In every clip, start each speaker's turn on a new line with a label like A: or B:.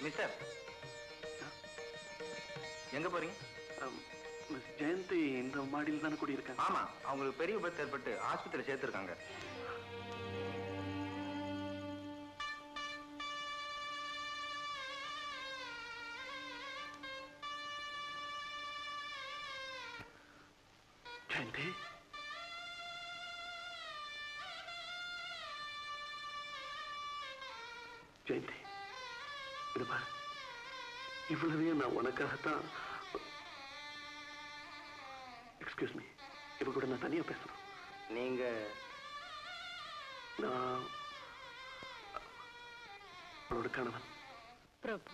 A: Mister எங்க போறீங்க
B: miss Jayanthi இந்த மாடியில் தானே குடியிருக்காங்க
A: ஆமா அவங்களுக்கு பெரிய விபத்து ஏற்பட்டு ஆஸ்பத்திரி சேர்த்திருக்காங்க
B: ஜெயந்தி ஜெயந்தி இது பாரு இவ்வளவையும் நான் உனக்காகத்தான் எக்ஸ்கியூஸ் மீ இவ கூட நான் தனியா பேசணும்
A: நீங்க
B: நான் அவளோட கணவன்
C: பிரபு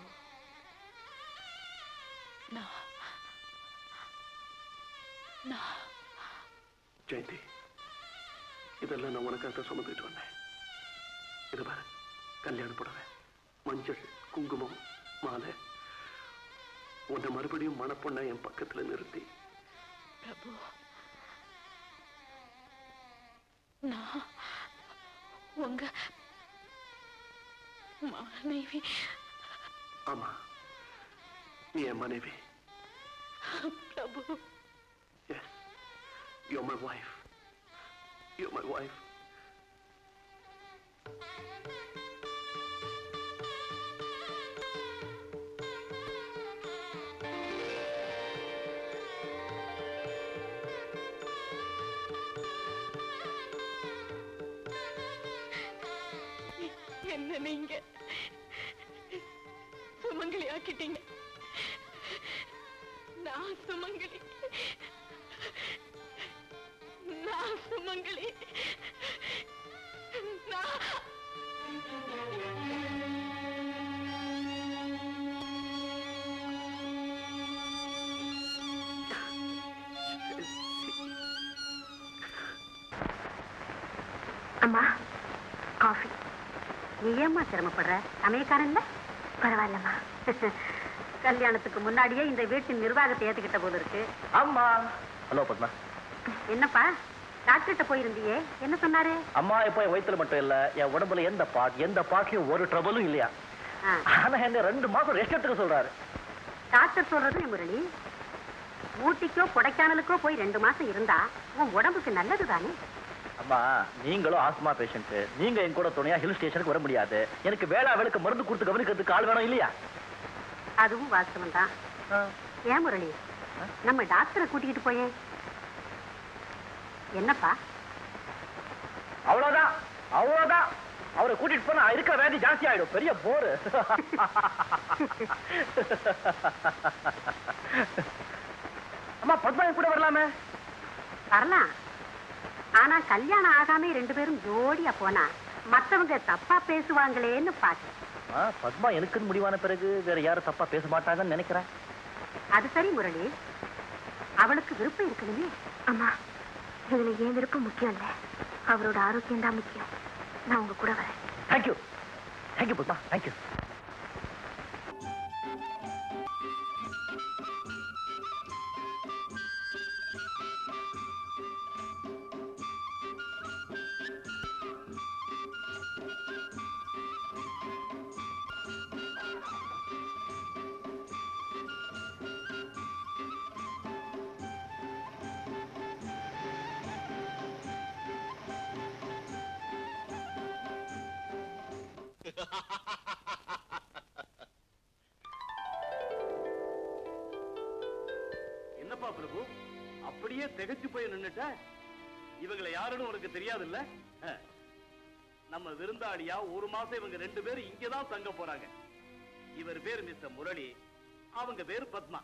C: நான் நான்
B: ஜெயந்தி இதெல்லாம் நான் உனக்காக தான் சுமந்துட்டு வந்தேன் இது பாரு கல்யாண புடவை மஞ்சள் குங்குமம் மாலை உன்னை மறுபடியும் மணப்பொண்ணை என் பக்கத்துல நிறுத்தி
C: பிரபு நான் உங்க மனைவி
B: ஆமா நீ என் மனைவி
C: Prabhu
B: yes you my wife you my wife
C: என்ன நீங்க சுமங்கலி ஆக்கிட்டீங்க நான் சுமங்கலி நான் சுமங்கலி நான்
D: அம்மா காஃபி நீ ஏம்மா சிரமப்படுற சமயக்காரன்ல பரவாயில்லம்மா கல்யாணத்துக்கு முன்னாடியே இந்த வீட்டின் நிர்வாகத்தை ஏத்துக்கிட்ட போல இருக்கு
E: அம்மா ஹலோ பத்மா
D: என்னப்பா டாக்டர்கிட்ட போயிருந்தியே என்ன சொன்னாரு
E: அம்மா இப்போ என் வயித்துல மட்டும் இல்ல என் உடம்புல எந்த பாட் எந்த பாட்லயும் ஒரு ட்ரபிளும் இல்லையா
D: ஆ,
E: ஆனா என்ன ரெண்டு மாசம் ரெஸ்ட் எடுத்துக்க சொல்றாரு
D: டாக்டர் சொல்றது முரளி ஊட்டிக்கோ கொடைக்கானலுக்கோ போய் ரெண்டு மாசம் இருந்தா உன் உடம்புக்கு நல்லது தானே
E: அம்மா நீங்களும் ஆஸ்மா பேஷண்ட் நீங்க என் கூட துணையா ஹில் ஸ்டேஷனுக்கு வர முடியாது எனக்கு வேளா வேலைக்கு மருந்து கொடுத்து கவனிக்கிறதுக்கு ஆள் வேணும் இல்லையா
D: அதுவும் வாஸ்தவம் தான் ஏன் முரளி நம்ம டாக்டரை கூட்டிக்கிட்டு போயே என்னப்பா
E: அவ்வளவுதான் அவ்வளவுதான் அவரை கூட்டிட்டு போனா இருக்கிற வேதி ஜாஸ்தி ஆயிடும் பெரிய போரு அம்மா பத்மா என் கூட வரலாமே
D: வரலாம் ஆனா கல்யாணம் ஆகாம ரெண்டு பேரும் ஜோடியா போனா மத்தவங்க தப்பா பேசுவாங்களேன்னு பாக்கு
E: ஆ, பத்மா எனக்குன்னு முடிவான பிறகு வேற யாரும் தப்பா பேச மாட்டாங்கன்னு நினைக்கிறேன்
D: அது சரி முரளி அவளுக்கு விருப்பம் இருக்கணுமே
F: அம்மா இதுல ஏன் விருப்பம் முக்கியம் இல்ல அவரோட ஆரோக்கியம் தான் முக்கியம் நான் உங்க கூட வரேன்
E: தேங்க்யூ தேங்க்யூ பத்மா தேங்க்யூ
B: என்னப்பா பிரபு அப்படியே திகைச்சு போய் நின்னுட்ட இவங்களை யாருன்னு உனக்கு தெரியாதுல்ல அஹ். நம்ம விருந்தாளியா ஒரு மாசம் இவங்க ரெண்டு பேரும் இங்கதான் தங்க போறாங்க இவர் பேர் மிஸ்டர் முரளி அவங்க பேரு பத்மா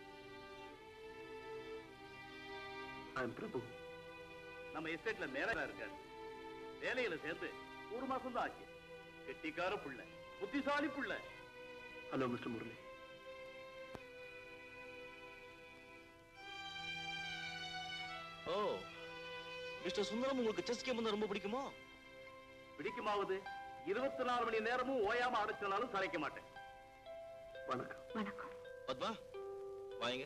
B: பிரபு நம்ம எஸ்டேட்ல மேலா இருக்காரு வேலையில சேர்ந்து ஒரு மாசம் தான் ஆச்சு கெட்டிக்கார புள்ள புத்திசாலி புள்ள hello mister Murali
G: oh mister Sundaram உங்களுக்கு செஸ் கேம் வந்து ரொம்ப பிடிக்குமோ
B: பிடிக்குமாவது இருபத்தி நாலு மணி நேரமும் ஓயாம அடைச்சனாலும் சளைக்க மாட்டேன் வணக்கம்
F: வணக்கம்
G: பத்மா வாங்க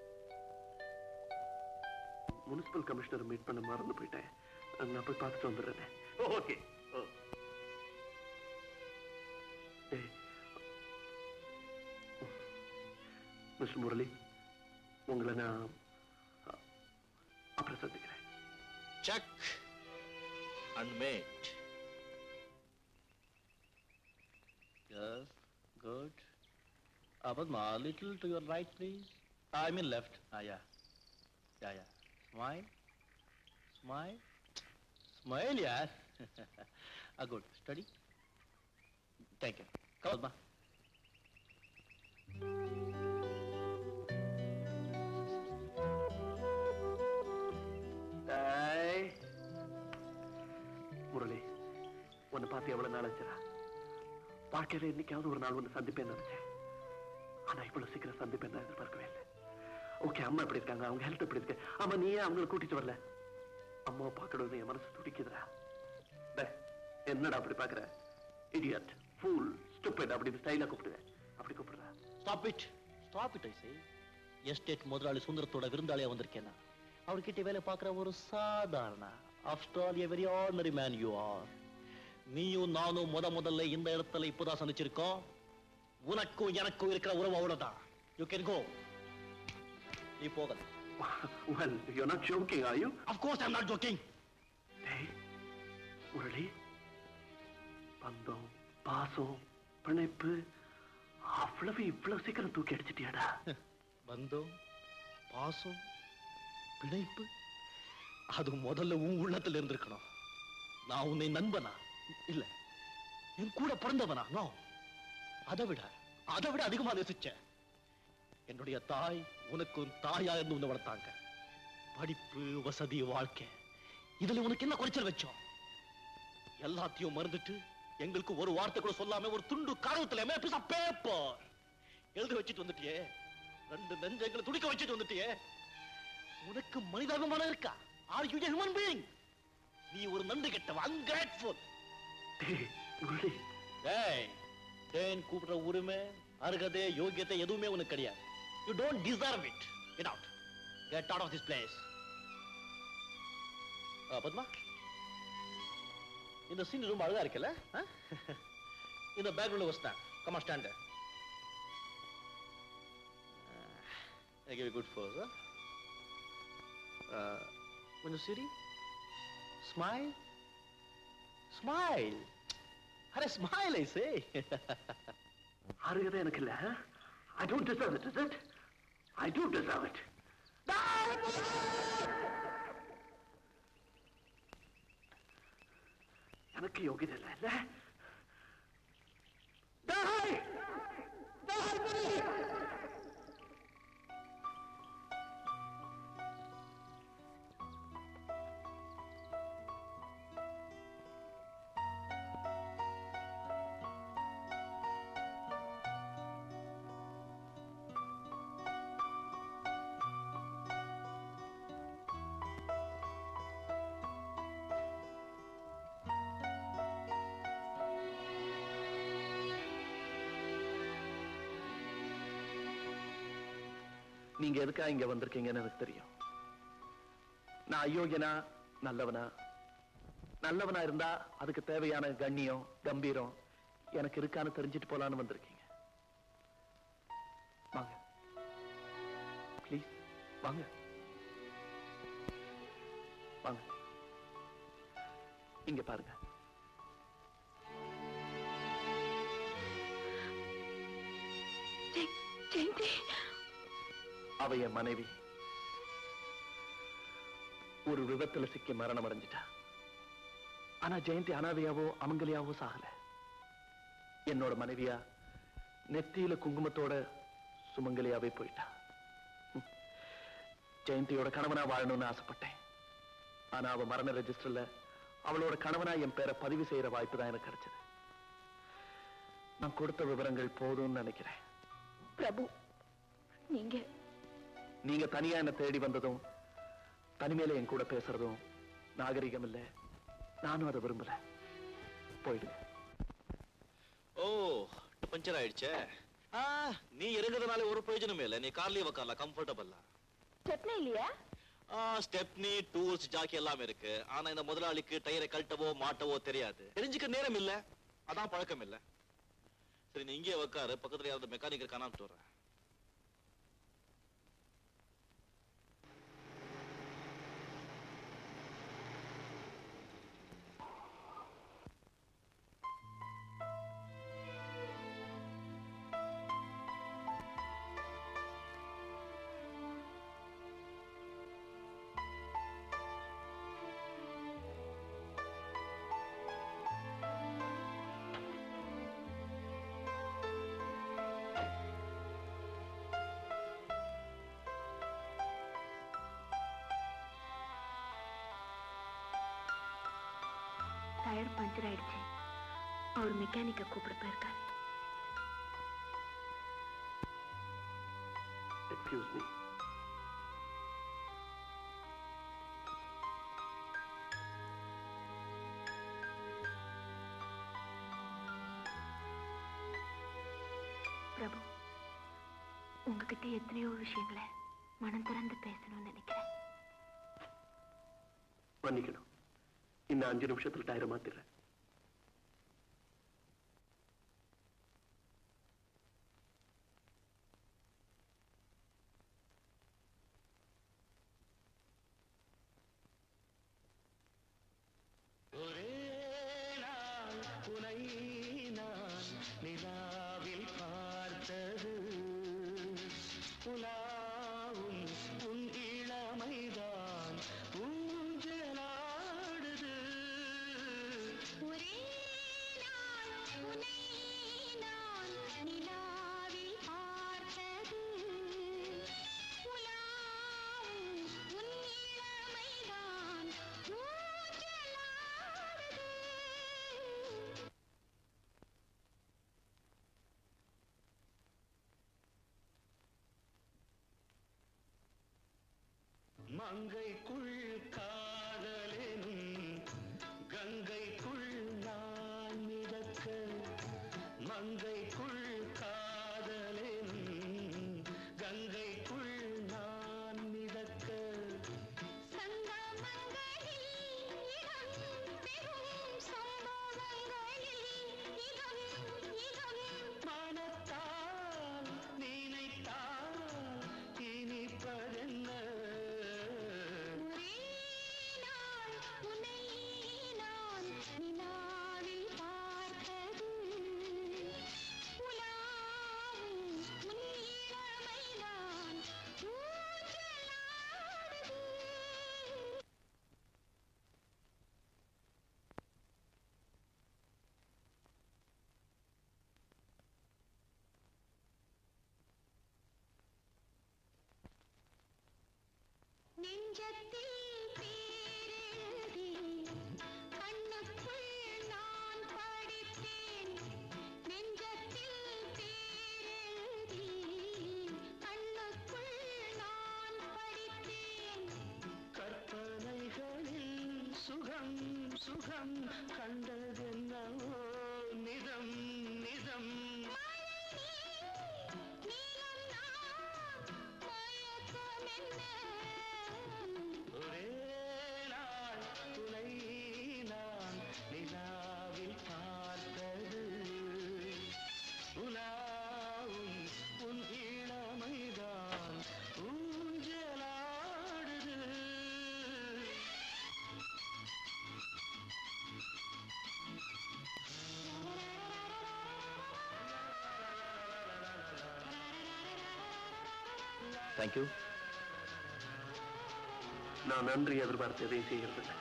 B: முனிசிபல் கமிஷனர் மீட் பண்ண மறந்து போயிட்டேன் நான் போய் பார்த்துட்டு வந்துடுறேன் ஓகே
H: மிஸ்டர் முரளி உங்களை நான் அ, அப்புறம் சந்திக்கிறேன்
G: Check and mate.
E: Yes, good. Uh, Padma, a little to your right, please. I mean left. Ah, yeah. Yeah, yeah. Smile. Smile. Smile, yeah. ah, good. Steady. Thank you. Come, Padma.
H: டேய். முரளி உன்னை பார்த்து எவ்வளவு நாள் ஆச்சுடா வாழ்க்கையில இன்னைக்காவது ஒரு நாள் ஒன்று சந்திப்பேன்னு நினைச்சேன் ஆனா இவ்வளவு சீக்கிரம் சந்திப்பேன் நான் எதிர்பார்க்கவே இல்லை ஓகே அம்மா எப்படி இருக்காங்க அவங்க ஹெல்த் எப்படி இருக்கு ஆமா நீ ஏன் அவங்களை கூட்டிட்டு வரல அம்மாவை பார்க்கணும்னு என் மனசு துடிக்குதுடா டேய், என்னடா அப்படி பாக்குற இடியட் ஃபூல் ஸ்டூபிட் அப்படி ஸ்டைலா கூப்பிடுவேன் அப்படி கூப்பிடுற
E: Stop it. Stop it, I say. Estate முதலாளி சுந்தரத்தோட விருந்தாளியா வந்திருக்கேன் நான். அவர்கிட்ட வேலை பார்க்குற ஒரு சாதாரண after all a very ordinary man you are நீயும் நானும் முத முதல்ல இந்த இடத்துல இப்போதான் சந்திச்சிருக்கோம் உனக்கும் எனக்கும் இருக்கிற உறவு அவ்வளவுதான் யூ கேன் கோ நீ போகலாம்
H: well you're not joking are you
E: of course i'm not joking
H: டேய் முரளி பந்தம் பாசம் பிணைப்பு அவ்வளவு இவ்வளவு சீக்கிரம் தூக்கி அடிச்சிட்டியாடா
E: பந்தம் பாசம் பிணைப்பு அது முதல்ல உன் உள்ளத்துல இருந்திருக்கணும் நான் உன்னை நண்பனா இல்ல என் கூட பிறந்தவனா நோ அதை விட அதை விட அதிகமா நேசிச்சேன் என்னுடைய தாய் உனக்கும் தாயா இருந்து உன்னை வளர்த்தாங்க படிப்பு வசதி வாழ்க்கை இதுல உனக்கு என்ன குறைச்சல் வச்சோம் எல்லாத்தையும் மறந்துட்டு எங்களுக்கு ஒரு வார்த்தை கூட சொல்லாம ஒரு துண்டு காரணத்துல பிசா பேப்பர் எழுத வச்சுட்டு வந்துட்டியே ரெண்டு நெஞ்சங்களை துடிக்க வச்சுட்டு வந்துட்டியே உனக்கு மனிதாபிமானம் இருக்கா ஆர் யூ ஹியூமன் பீயிங் நீ ஒரு நன்றி கெட்டவ அன்கிரேட்ஃபுல்
H: டேய் முரளி
E: டேய் டேன் கூப்பிடுற உரிமை அருகதை யோகியத்தை எதுவுமே உனக்கு கிடையாது you don't deserve it get out get out of this place Padma இந்த சீன் ரொம்ப அழகா இருக்குல்ல ஆ? இந்த பேக்ரவுண்ட் வஸ்தான் கமா stand I give you good pose, huh? Uh, கொஞ்சம் சிரி ஸ்மைல் ஸ்மைல் அரே ஸ்மைல் ஐ சே
H: அருகதை எனக்கு இல்ல I don't deserve it is it I do deserve it எனக்கு யோகிதை இல்ல இல்ல டேய்! டேய்! நீங்க எதுக்கா இங்க வந்திருக்கீங்கன்னு எனக்கு தெரியும் நான் அயோக்கியனா நல்லவனா நல்லவனா இருந்தா அதுக்கு தேவையான கண்ணியம் கம்பீரம் எனக்கு இருக்கான்னு தெரிஞ்சுட்டு போலான்னு வந்திருக்கீங்க வாங்க ப்ளீஸ் வாங்க வாங்க இங்க பாருங்க
C: ஜெயந்தி
H: அவ என் மனைவி ஒரு விபத்துல சிக்கி மரணம் அடைஞ்சிட்டா ஆனா ஜெயந்தி அனாதையாவோ அமங்கலியாவோ சாகல என்னோட மனைவியா நெத்தியில குங்குமத்தோட சுமங்கலியாவே போயிட்டா ம். ஜெயந்தியோட கணவனா வாழணும்னு ஆசைப்பட்டேன் ஆனா அவ மரண ரெஜிஸ்டர்ல அவளோட கணவனா என் பேரை பதிவு செய்யற வாய்ப்பு தான் எனக்கு கிடைச்சது நான் கொடுத்த விவரங்கள் போதும்னு நினைக்கிறேன்
C: பிரபு நீங்க
H: நீங்க தனியா என்ன தேடி வந்ததும் தனிமையில என் கூட பேசுறதும் நாகரிகம் இல்ல நானும் அதை விரும்பல போயிடுங்க
G: ஓ பஞ்சர் ஆயிடுச்சே ஆ, நீ இறங்குறதுனால ஒரு பிரயோஜனமே இல்ல நீ கார்லயே உக்காரலாம் கம்ஃபர்டபுளா
C: செட்னே இல்லையா
G: ஸ்டெப்னி டூல்ஸ் ஜாக்கி எல்லாமே இருக்கு ஆனா இந்த முதலாளிக்கு டயரை கழட்டவோ மாட்டவோ தெரியாது தெரிஞ்சுக்க நேரம் இல்ல அதான் பழக்கம் இல்ல சரி நீ இங்கே உக்காரு பக்கத்துல யாராவது மெக்கானிக் இருக்கானான்னு சொல்றேன்
F: டயர் பஞ்சர் ஆயிடுச்சு அவர் மெக்கானிக்க கூப்பிட போயிருக்காரு
H: எக்ஸ்கியூஸ் மீ
F: பிரபு உங்ககிட்ட எத்தனையோ விஷயங்களை மனம் திறந்து பேசணும்னு நினைக்கிறேன்
H: மன்னிக்கணும் இன்னும் அஞ்சு நிமிஷத்துல டயரை மாத்திடுறேன்
E: ஒரே நாள் உனை நான் நிலாவில் பார்த்தது உலாவும் உன் இளமைதான் ஊஞ்சலாடுது
I: ஒரே நாள் உன்னை நான் நிலாவில் பார்த்தது உலாவும் உன் இளமைதான் ஊஞ்சலாடுது
E: மங்கைக்குள் காதலெனும் கங்கைக்குள் நான் மிதக்க மங்கைக்குள் காதலெனும் கங்கைக்குள் நான் மிதக்க
I: சங்கமங்களில் இடம் பெறும் சம்பவங்களில் இடம் இடம்
E: மனத்தால் நினைத்தால் இனிப்பதென்ன
I: ஒரே நாள் உன்னை நான் நிலாவில் பார்த்தது உலாவும் உன் இளமைதான் ஊஞ்சலாடுது நெஞ்சத்தில் பேரெழுதி கண்ணுக்குள் நான் படித்தேன் நெஞ்சத்தில் பேரெழுதி கண்ணுக்குள் நான் படித்தேன்
E: கற்பனைகளில் சுகம் சுகம் கண்டதென்னவோ நிதம் நிதம்
I: நீலம் நான் மயக்கம் என்ன
E: ஒரே நாள் துணை நான் நிலாவில் பார்த்தது உலாவும் உன் இளமைதான் ஊஞ்சலாடுது
H: தேங்க்யூ நான் நன்றி எதிர்பார்த்து எதையும் செய்யறதில்லை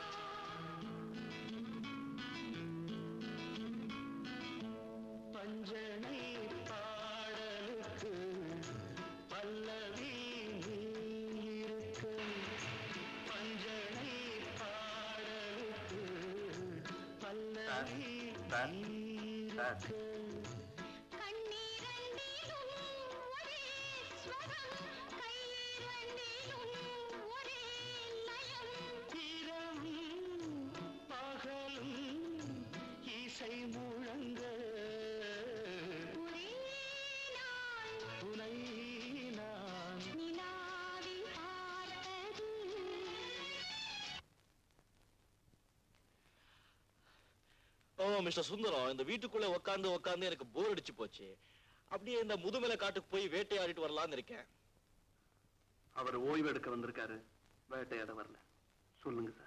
E: பஞ்சனை பாடலுக்கு பல்லவி நீ இருக்க பஞ்சனை பாடலுக்கு பல்லவி
A: சார்,
E: நீ
A: சார்.
E: இருக்க
I: கண்ணீரண்டிலும் ஒரே ஸ்வரம் கையிரண்டிலும் ஒரே லயம்
E: இரவும் பகலும் இசை முழங்க
I: ஒரே நாள்
E: துணை நான்
I: நிலாவில் பார்த்தது
G: ஓ மிஸ்டர் சுந்தரம் இந்த வீட்டுக்குள்ள உட்காந்து உட்காந்து எனக்கு போர் அடிச்சு போச்சு அப்படியே இந்த முதுமலை காட்டுக்கு போய் வேட்டையாடிட்டு வரலாம்னு இருக்கேன்
H: அவர் ஓய்வு எடுக்க வந்திருக்காரு வேட்டையாட வரல சொல்லுங்க சார்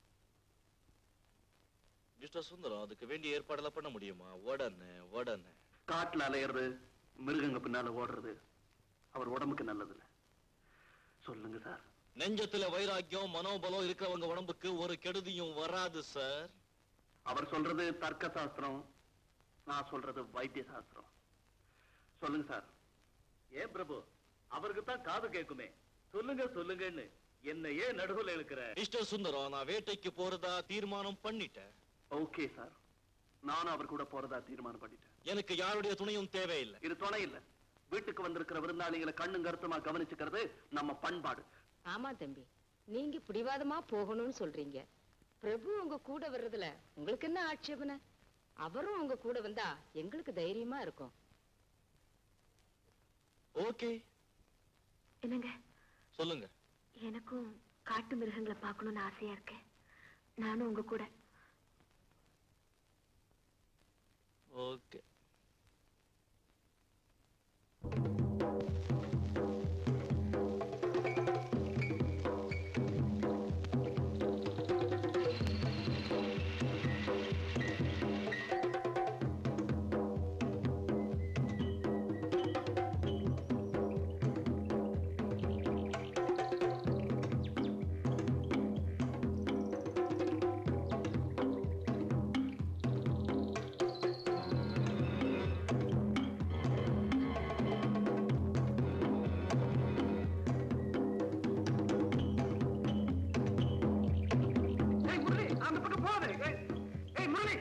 G: மிஸ்டர் சுந்தரம் அதுக்கு வேண்டிய ஏற்பாடெல்லாம் பண்ண முடியுமா உடனே உடனே
H: காட்டுல அலையிறது மிருகங்க பின்னால ஓடுறது அவர் உடம்புக்கு நல்லதில்ல சொல்லுங்க சார்
G: நெஞ்சத்துல வைராக்கியம் மனோபலம் இருக்கிறவங்க உடம்புக்கு ஒரு கெடுதியும் வராது சார்
H: அவர் சொல்றது தர்க்க சாஸ்திரம் நான் சொல்றது வைத்திய சாஸ்திரம் சொல்லுங்க சார்
B: ஏன் பிரபு அவருக்கு தான் காது கேட்குமே சொல்லுங்க சொல்லுங்கன்னு என்ன ஏன் நடுவுல இழுக்கிற
G: மிஸ்டர் சுந்தரம் நான் வேட்டைக்கு போறதா தீர்மானம் பண்ணிட்டேன்
H: ஓகே சார் நானும் அவர் கூட போறதா தீர்மானம் பண்ணிட்டேன்
G: எனக்கு யாருடைய துணையும் தேவையில்லை
H: இது துணை இல்ல வீட்டுக்கு வந்திருக்கிற விருந்தாளிகளை கண்ணும் கருத்துமா கவனிச்சுக்கிறது நம்ம பண்பாடு
J: ஆமா தம்பி நீங்க பிடிவாதமா போகணும்னு சொல்றீங்க பிரபு உங்க கூட வர்றதுல உங்களுக்கு என்ன ஆட்சேபனை அவரும் உங்க கூட வந்தா எங்களுக்கு தைரியமா இருக்கும்
G: ஓகே
F: என்னங்க
G: சொல்லுங்க
F: எனக்கும் காட்டு மிருகங்களை பார்க்கணும்னு ஆசையா இருக்கு நானும் உங்க கூட
G: ஓகே
H: ஏய் முரளி அந்த பக்கம் போகாதே ஏய், ஏய் முரளி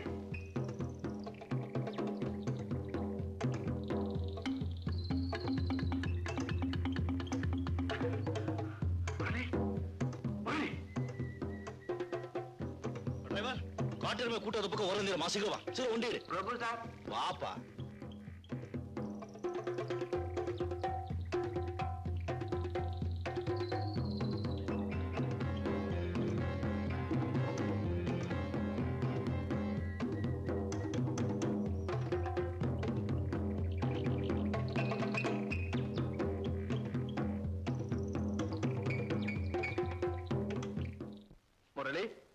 H: முரளி முரளி
G: டிரைவர் காட்டெருமை கூட்டத்து பக்கம் ஒரு நேரம் மாசிக்க வா சரி ஒண்டிடு
A: பிரபு சார்
G: வாப்பா
H: முரளி